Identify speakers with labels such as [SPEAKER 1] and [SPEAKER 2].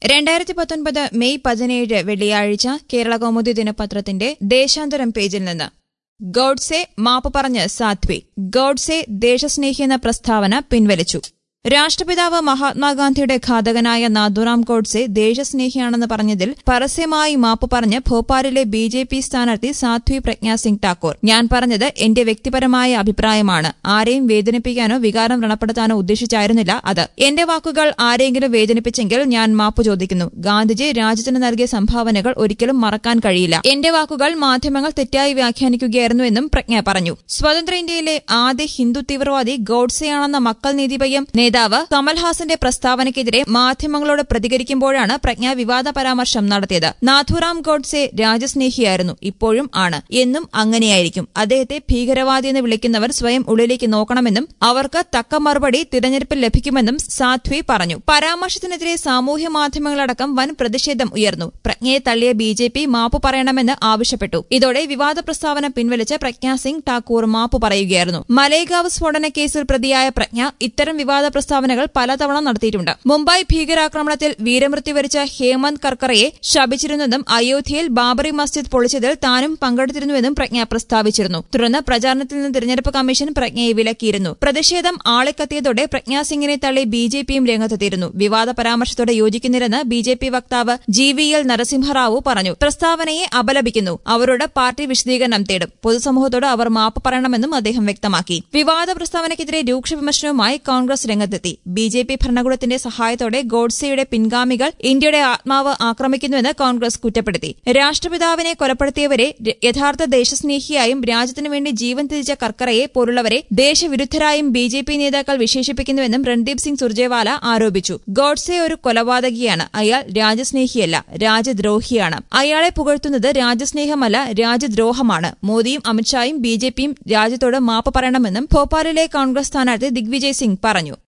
[SPEAKER 1] രണ്ടായിരത്തി പത്തൊൻപത് മെയ് പതിനേഴ് വെള്ളിയാഴ്ച കേരള കൗമുദി ദിനപത്രത്തിന്റെ ദേശാന്തരം പേജിൽ നിന്ന് ഗോഡ്സെ മാപ്പ് പറഞ്ഞ് സാധ്വി ഗോഡ്സെ ദേശസ്നേഹി എന്ന പ്രസ്താവന പിൻവലിച്ചു രാഷ്ട്രപിതാവ് മഹാത്മാഗാന്ധിയുടെ ഘാതകനായ നാഥുറാം ഗോഡ്സെ ദേശസ്നേഹിയാണെന്ന് പറഞ്ഞതിൽ പരസ്യമായി മാപ്പ് പറഞ്ഞ് ഭോപ്പാലിലെ ബി ജെ പി സ്ഥാനാർത്ഥി സാധ്വി പ്രജ്ഞാ സിംഗ് ടാക്കൂർ ഞാൻ പറഞ്ഞത് എന്റെ വ്യക്തിപരമായ അഭിപ്രായമാണ് ആരെയും വേദനിപ്പിക്കാനോ വികാരം വ്രണപ്പെടുത്താനോ ഉദ്ദേശിച്ചായിരുന്നില്ല അത് എന്റെ വാക്കുകൾ ആരെങ്കിലും വേദനിപ്പിച്ചെങ്കിൽ ഞാൻ മാപ്പ് ചോദിക്കുന്നു ഗാന്ധിജി രാജ്യത്തിന് നൽകിയ സംഭാവനകൾ ഒരിക്കലും മറക്കാൻ കഴിയില്ല എന്റെ വാക്കുകൾ മാധ്യമങ്ങൾ തെറ്റായി വ്യാഖ്യാനിക്കുകയായിരുന്നുവെന്നും പ്രജ്ഞ പറഞ്ഞു സ്വതന്ത്ര ഇന്ത്യയിലെ ആദ്യ ഹിന്ദു തീവ്രവാദി ഗോഡ്സെയാണെന്ന മക്കൾ നീതിപയ്യം നേതാവ് കമൽഹാസന്റെ പ്രസ്താവനയ്ക്കെതിരെ മാധ്യമങ്ങളോട് പ്രതികരിക്കുമ്പോഴാണ് പ്രജ്ഞ വിവാദ പരാമർശം നടത്തിയത് നാഥുറാം ഗോഡ്സെ രാജ്യസ്നേഹിയായിരുന്നു ഇപ്പോഴും ആണ് എന്നും അങ്ങനെയായിരിക്കും അദ്ദേഹത്തെ ഭീകരവാദിയെന്ന് വിളിക്കുന്നവർ സ്വയം ഉള്ളിലേക്ക് നോക്കണമെന്നും അവർക്ക് തക്ക മറുപടി തിരഞ്ഞെടുപ്പിൽ ലഭിക്കുമെന്നും സാധ്വി പറഞ്ഞു പരാമർശത്തിനെതിരെ സാമൂഹ്യ മാധ്യമങ്ങളടക്കം വൻ പ്രതിഷേധം ഉയർന്നു പ്രജ്ഞയെ തള്ളിയ ബി ജെ പി മാപ്പ് പറയണമെന്ന് ആവശ്യപ്പെട്ടു ഇതോടെ വിവാദ പ്രസ്താവന പിൻവലിച്ച് പ്രജ്ഞാ സിംഗ് ഠാക്കൂർ മാപ്പ് പറയുകയായിരുന്നു മലേഗാവ് സ്ഫോടന കേസിൽ പ്രതിയായ പ്രജ്ഞ ഇത്തരം വിവാദ പ്രസ്താവനകൾ പലതവണ നടത്തിയിട്ടുണ്ട് മുംബൈ ഭീകരാക്രമണത്തിൽ വീരമൃത്യു വരിച്ച ഹേമന്ത് കർക്കറയെ ശപിച്ചിരുന്നതും അയോധ്യയിൽ ബാബറി മസ്ജിദ് പൊളിച്ചതിൽ താനും പങ്കെടുത്തിരുന്നുവെന്നും പ്രജ്ഞ പ്രസ്താവിച്ചിരുന്നു തുടർന്ന് പ്രചാരണത്തിൽ നിന്ന് തിരഞ്ഞെടുപ്പ് കമ്മീഷൻ പ്രജ്ഞയെ വിലക്കിയിരുന്നു പ്രതിഷേധം ആളിക്കത്തിയതോടെ പ്രജ്ഞാ സിംഗിനെ തള്ളി ബി ജെ പിയും രംഗത്തെത്തിയിരുന്നു വിവാദ പരാമർശത്തോടെ യോജിക്കുന്നില്ലെന്ന് ബി ജെ പി വക്താവ് ജി വി എൽ നരസിംഹറാവു പറഞ്ഞു പ്രസ്താവനയെ അപലപിക്കുന്നു അവരോട് പാർട്ടി വിശദീകരണം തേടും പൊതുസമൂഹത്തോട് അവർ മാപ്പ് പറയണമെന്നും അദ്ദേഹം വ്യക്തമാക്കി വിവാദ പ്രസ്താവനയ്ക്കെതിരെ രൂക്ഷ വിമർശനവുമായി കോൺഗ്രസ് രംഗത്തെത്തി ബി ജെ പി ഭരണകൂടത്തിന്റെ സഹായത്തോടെ ഗോഡ്സെയുടെ പിൻഗാമികൾ ഇന്ത്യയുടെ ആത്മാവ് ആക്രമിക്കുന്നുവെന്ന് കോൺഗ്രസ് കുറ്റപ്പെടുത്തി രാഷ്ട്രപിതാവിനെ കൊലപ്പെടുത്തിയവരെ ര- യഥാർത്ഥ ദേശസ്നേഹിയായും രാജ്യത്തിനു വേണ്ടി ജീവൻ ത്യജിച്ച കർക്കറയെ പോലുള്ളവരെ ദേശവിരുദ്ധരായും ബി ജെ പി നേതാക്കൾ വിശേഷിപ്പിക്കുന്നുവെന്നും രൺദീപ് സിംഗ് സുർജേവാല ആരോപിച്ചു ഗോഡ്സെ ഒരു കൊലപാതകിയാണ് അയാൾ രാജ്യസ്നേഹിയല്ല രാജ്യദ്രോഹിയാണ് അയാളെ പുകഴ്ത്തുന്നത് രാജ്യസ്നേഹമല്ല രാജ്യദ്രോഹമാണ് മോദിയും അമിത്ഷായും ബി ജെ പിയും രാജ്യത്തോട് മാപ്പ് പറയണമെന്നും ഭോപ്പാലിലെ കോൺഗ്രസ് സ്ഥാനാർത്ഥി ദിഗ്വിജയ് സിംഗ് പറഞ്ഞു